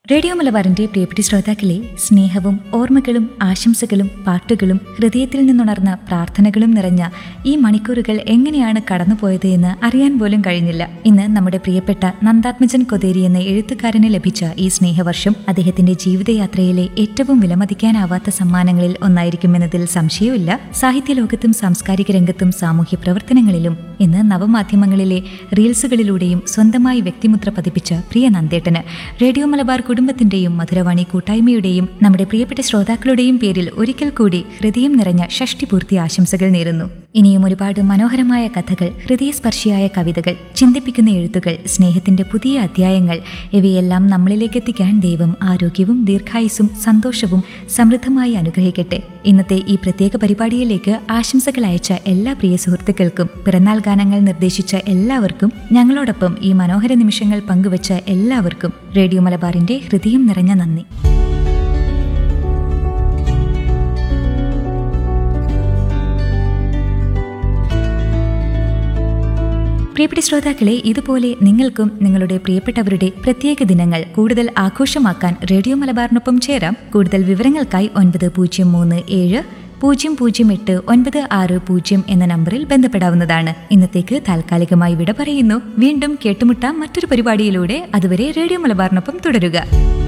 radio മലബാറിന്റെ പ്രിയപ്പെട്ട ശ്രോതാക്കളെ സ്നേഹവും ഓർമ്മകളും ആശംസകളും പാട്ടുകളും ഹൃദയത്തിൽ നിന്നുണർന്ന പ്രാർത്ഥനകളും നിറഞ്ഞ ഈ മണിക്കൂറുകൾ എങ്ങനെയാണ് കടന്നുപോയത് എന്ന് അറിയാൻ പോലും കഴിഞ്ഞില്ല ഇന്ന് നമ്മുടെ പ്രിയപ്പെട്ട നന്ദാത്മജൻ കൊതേരി എന്ന എഴുത്തുകാരന് ലഭിച്ച ഈ സ്നേഹവർഷം അദ്ദേഹത്തിന്റെ ജീവിതയാത്രയിലെ ഏറ്റവും വിലമതിക്കാനാവാത്ത സമ്മാനങ്ങളിൽ ഒന്നായിരിക്കുമെന്നതിൽ സംശയമില്ല സാഹിത്യലോകത്തും സാംസ്കാരിക രംഗത്തും സാമൂഹ്യ പ്രവർത്തനങ്ങളിലും ഇന്ന് നവമാധ്യമങ്ങളിലെ റീൽസുകളിലൂടെയും സ്വന്തമായി വ്യക്തിമുദ്ര പതിപ്പിച്ച പ്രിയ നന്ദേട്ടന് റേഡിയോ മലബാർ കുടുംബത്തിന്റെയും മധുരവാണി കൂട്ടായ്മയുടെയും നമ്മുടെ പ്രിയപ്പെട്ട ശ്രോതാക്കളുടെയും പേരിൽ ഒരിക്കൽ കൂടി ഹൃദയം നിറഞ്ഞ ഷഷ്ടിപൂർത്തി ആശംസകൾ നേരുന്നു ഇനിയും ഒരുപാട് മനോഹരമായ കഥകൾ ഹൃദയസ്പർശിയായ കവിതകൾ ചിന്തിപ്പിക്കുന്ന എഴുത്തുകൾ സ്നേഹത്തിന്റെ പുതിയ അധ്യായങ്ങൾ ഇവയെല്ലാം നമ്മളിലേക്ക് എത്തിക്കാൻ ദൈവം ആരോഗ്യവും ദീർഘായുസ്സും സന്തോഷവും സമൃദ്ധമായി അനുഗ്രഹിക്കട്ടെ ഇന്നത്തെ ഈ പ്രത്യേക പരിപാടിയിലേക്ക് ആശംസകൾ അയച്ച എല്ലാ പ്രിയ സുഹൃത്തുക്കൾക്കും പിറന്നാൾ ഗാനങ്ങൾ നിർദ്ദേശിച്ച എല്ലാവർക്കും ഞങ്ങളോടൊപ്പം ഈ മനോഹര നിമിഷങ്ങൾ പങ്കുവച്ച എല്ലാവർക്കും റേഡിയോ മലബാറിന്റെ ഹൃദയം നിറഞ്ഞ നന്ദി പ്രിയപ്പെട്ട ശ്രോതാക്കളെ ഇതുപോലെ നിങ്ങൾക്കും നിങ്ങളുടെ പ്രിയപ്പെട്ടവരുടെ പ്രത്യേക ദിനങ്ങൾ കൂടുതൽ ആഘോഷമാക്കാൻ റേഡിയോ മലബാറിനൊപ്പം ചേരാം കൂടുതൽ വിവരങ്ങൾക്കായി ഒൻപത് പൂജ്യം മൂന്ന് ഏഴ് പൂജ്യം പൂജ്യം എട്ട് ഒൻപത് ആറ് പൂജ്യം എന്ന നമ്പറിൽ ബന്ധപ്പെടാവുന്നതാണ് ഇന്നത്തേക്ക് താൽക്കാലികമായി വിട പറയുന്നു വീണ്ടും കേട്ടുമുട്ടാം മറ്റൊരു പരിപാടിയിലൂടെ അതുവരെ റേഡിയോ മലബാറിനൊപ്പം തുടരുക